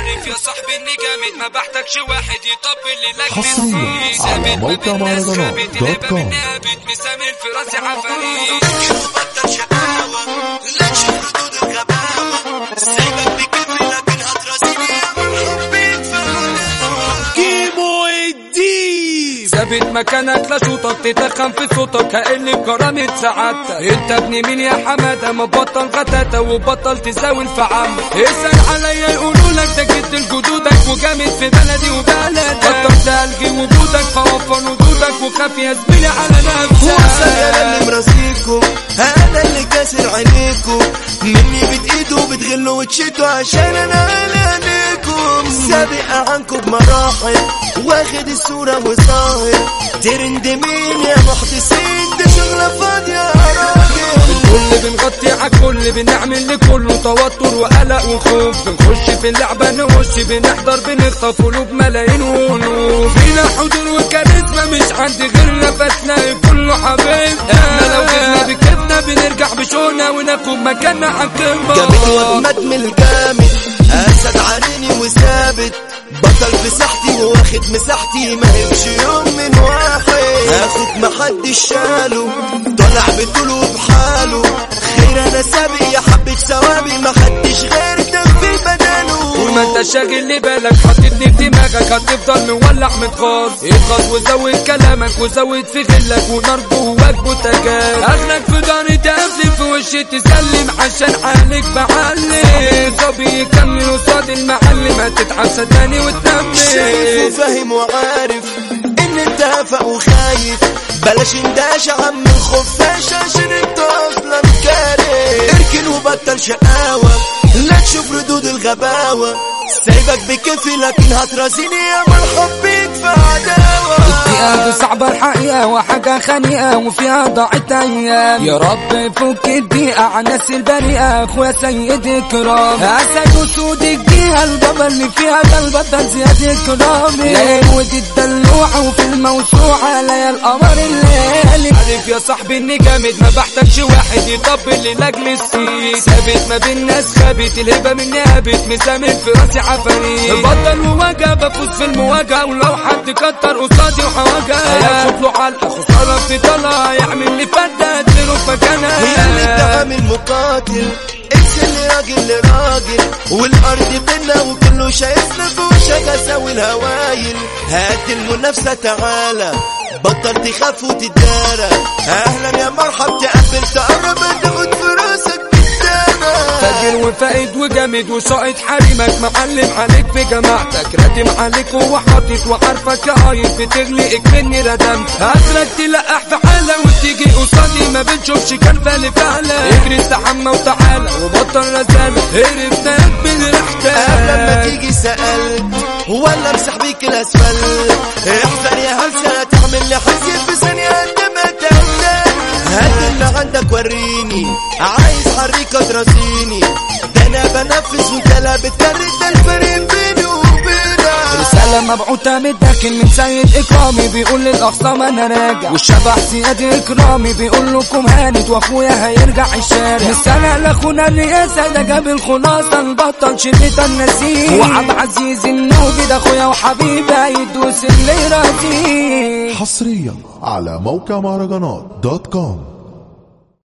عارف يا صاحبي اني جامد ما بحتاجش واحد يطبل لي لاجل حصرياً السيس. على ثابت ما موقع بين ناس مهرجانات خابت، دوت الهبة كوم. مني هابت مسامر في راسي عفاريت بطل شقاوة لا تشوف ردود الغباوة سايبك بكفي لكن هتراسيني يا مرحب بيك كيمو الديب ثابت مكانك لا شوطك تتخن في صوتك كأني بكرامة سعادتك انت ابن مين يا حمادة ما بطل غتاتة وبطل تساوي الفعامة اسأل عليا يقولوا لك ده جد لجدودك وجامد في بلدي وبلدك بطلت ألغي وجودك فوفر ردودك وخاف يا زميلي على هو انا اللي نفسك مراسيكم انا اللي كاسر عينيكم مني بتقيدوا بتغلوا وتشدوا عشان انا على عينيكم سابق عنكم بمراحل واخد الصورة وصاهر ترند مين يا محدثين دي شغلة فاضية يا راجل الكل بنغطي عالكل بنعمل لكله توتر وقلق وخوف بنخش في اللعبة نخش بنحضر بنخطف قلوب ملايين وقلوب فينا حضور وكاريزما مش عند غيرنا فتلاقي كله حبيب احنا لو جبنا بكتنا بنرجع بشونا وناخد مكاننا عالكلمة جامد واجمد من الجامد اسد عاريني وثابت بطل في ساحتي واخد مساحتي ما هبش يوم من واحد هاخد محدش شاله طلع بطوله بحاله خير انا سابق يا حبة ثوابي ما حدش غيرك ده في بداله طول ما انت شاغل لي بالك حاططني في دماغك هتفضل مولع متغاظ اضغط وزود كلامك وزود في غلك ونار جواك بوتاجاز اخرك في داري تقفل في وشي تسلم عشان حالك بعلم صبي يكمل قصاد المعلم هتتعب صدقني شايف وتنمل وفاهم وعارف ان انت هفق وخايف بلاش انداش يا عم الخفاش عشان انت اصلا كاره اركن وبطل شقاوة لا تشوف ردود الغباوة سايبك بكفي لكن هترازيني يا مرحب بيك في عداوة الدقيقة صعبة الحقيقة وحاجة خنيقة وفيها ضاعت أيام يا رب فك الدقيقة عن الناس البريئة أخويا سيد إكرام أسد وسود الجهة البابا اللي فيها قلبة زياد إكرامي ليل ودي الدلوعة وفي الموسوعة ليا القمر الليالي عارف يا صاحبي إني جامد ما بحتاجش واحد يطبل لي لأجل السيد ثابت ما بين ناس خابت الهبة مني هابت مسامر في راسي عفاريت بطل وواجه بفوز في المواجهة ولو حد كتر قصادي وحواجه هياخد له علقة خسارة في طلع يعمل لي فردة اديله في مكانها هي اللي بتعمل مقاتل انسى اللي راجل لراجل والارض بينا وكله شايفنا في وشك اساوي الهوايل هات المنافسة تعالى بطل تخاف وتدارى اهلا يا مرحب تقبل تقرب تاخد في راسك بالدارى فاجر وفائد وجامد وساقط حريمك معلم عليك في جماعتك راتم عليك وحاطط وعارفك يا عايز بتغلي اكمني ردمت هاترك تلقح في حالة وتيجي قصادي ما بتشوفش كان فالي فعلا اجري استحمى وتعالى وبطل رزالة قرفتك من قبل ما ريحتك تيجي سألت ولا امسح بيك الاسفل احذر يا هلسة تعمل لي حسيت في ثانية انت ما تهزل هات اللي عندك وريني عايز حريكة تراسيني ده انا بنفذ وانت لا بتكرر ده الفرق بيني وبينك رسالة مبعوثة من الداخل من سيد إكرامي بيقول للأخصام أنا راجع والشبح سياد إكرامي بيقول لكم هانت وأخويا هيرجع الشارع رسالة لأخونا الرئاسة ده جاب الخلاصة البطل شريط النسيم وعبد عزيز النوبي ده أخويا وحبيبي هيدوس اللي راضيه حصريا على موقع مهرجانات دوت كوم